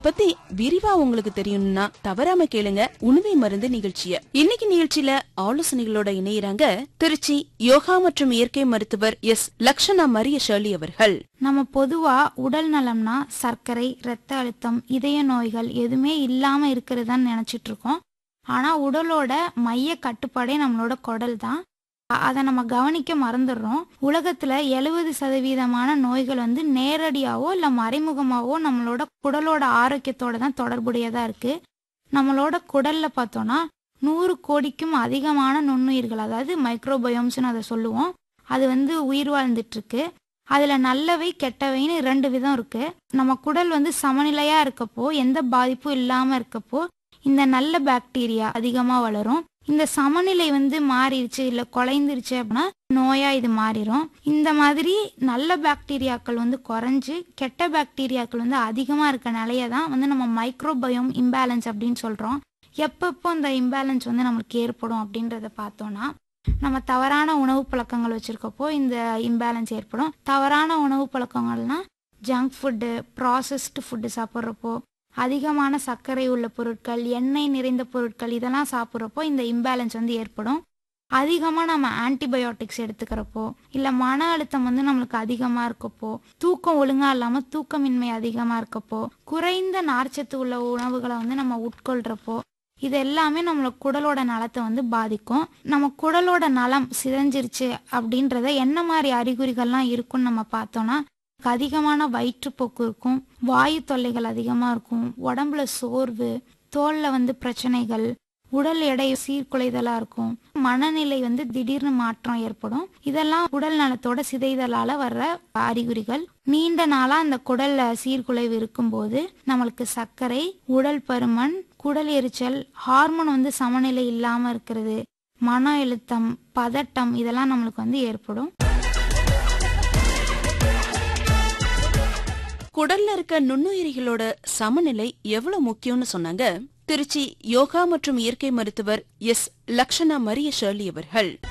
பத்தி விரிவா உங்களுக்கு தெரியணும்னா தவறாம கேளுங்க உணவை மருந்து நிகழ்ச்சிய இன்னைக்கு நிகழ்ச்சியில ஆலோசனைகளோட இணையறாங்க திருச்சி யோகா மற்றும் இயற்கை மருத்துவர் எஸ் லக்ஷனா மரிய ஷர்லி அவர்கள் நம்ம பொதுவா உடல் நலம்னா சர்க்கரை இரத்த அழுத்தம் இதய நோய்கள் எதுவுமே இல்லாம இருக்கிறதான்னு நினைச்சிட்டு இருக்கோம் ஆனா உடலோட மைய கட்டுப்பாடே நம்மளோட குடல் தான் அ- அதை நம்ம கவனிக்க மறந்துடுறோம் உலகத்துல எழுபது சதவீதமான நோய்கள் வந்து நேரடியாவோ இல்ல மறைமுகமாவோ நம்மளோட குடலோட ஆரோக்கியத்தோட தான் தொடர்புடையதா இருக்கு நம்மளோட குடல்ல பார்த்தோம்னா நூறு கோடிக்கும் அதிகமான நுண்ணுயிர்கள் அதாவது மைக்ரோபயோம்ஸ்னு அதை சொல்லுவோம் அது வந்து உயிர் வாழ்ந்துட்டு இருக்கு அதுல நல்லவை கெட்டவைன்னு ரெண்டு விதம் இருக்கு நம்ம குடல் வந்து சமநிலையா இருக்கப்போ எந்த பாதிப்பும் இல்லாம இருக்கப்போ இந்த நல்ல பாக்டீரியா அதிகமா வளரும் இந்த சமநிலை வந்து மாறிடுச்சு இல்ல குலைந்துருச்சு அப்படின்னா நோயா இது மாறிடும் இந்த மாதிரி நல்ல பாக்டீரியாக்கள் வந்து குறைஞ்சு கெட்ட பாக்டீரியாக்கள் வந்து அதிகமா இருக்க நிலைய தான் வந்து நம்ம மைக்ரோபயோம் இம்பேலன்ஸ் அப்படின்னு சொல்றோம் எப்பப்போ இந்த இம்பேலன்ஸ் வந்து நம்மளுக்கு ஏற்படும் அப்படின்றத பார்த்தோம்னா நம்ம தவறான உணவு பழக்கங்கள் வச்சிருக்கப்போ இந்த இம்பேலன்ஸ் ஏற்படும் தவறான உணவு பழக்கங்கள்னா ஜங்க் ஃபுட்டு ப்ராசஸ்டு ஃபுட்டு சாப்பிட்றப்போ அதிகமான சர்க்கரை உள்ள பொருட்கள் எண்ணெய் நிறைந்த பொருட்கள் இதெல்லாம் சாப்பிட்றப்போ இந்த இம்பேலன்ஸ் வந்து ஏற்படும் அதிகமாக நம்ம ஆன்டிபயோட்டிக்ஸ் எடுத்துக்கிறப்போ இல்லை மன அழுத்தம் வந்து நம்மளுக்கு அதிகமாக இருக்கப்போ தூக்கம் ஒழுங்காக இல்லாமல் தூக்கமின்மை அதிகமாக இருக்கப்போ குறைந்த நார்ச்சத்து உள்ள உணவுகளை வந்து நம்ம உட்கொள்கிறப்போ இது எல்லாமே நம்மளோட குடலோட நலத்தை வந்து பாதிக்கும் நம்ம குடலோட நலம் சிதைஞ்சிருச்சு அப்படின்றத என்ன மாதிரி அறிகுறிகள்லாம் இருக்கும்னு நம்ம பார்த்தோம்னா அதிகமான வயிற்றுப்போக்கு இருக்கும் வாயு தொல்லைகள் அதிகமாக இருக்கும் உடம்புல சோர்வு தோல்ல வந்து பிரச்சனைகள் உடல் எடை சீர்குலைதலா இருக்கும் மனநிலை வந்து திடீர்னு மாற்றம் ஏற்படும் இதெல்லாம் உடல் நலத்தோட சிதைதலால வர்ற அறிகுறிகள் நீண்ட நாளா அந்த குடல்ல சீர்குலைவு இருக்கும்போது நம்மளுக்கு சர்க்கரை உடல் பருமன் குடல் எரிச்சல் ஹார்மோன் வந்து சமநிலை இல்லாம இருக்கிறது மன அழுத்தம் பதட்டம் இதெல்லாம் நம்மளுக்கு வந்து ஏற்படும் குடல்ல இருக்க நுண்ணுயிரிகளோட சமநிலை எவ்வளவு முக்கியம்னு சொன்னாங்க திருச்சி யோகா மற்றும் இயற்கை மருத்துவர் எஸ் லக்ஷனா மரிய ஷர்லி அவர்கள்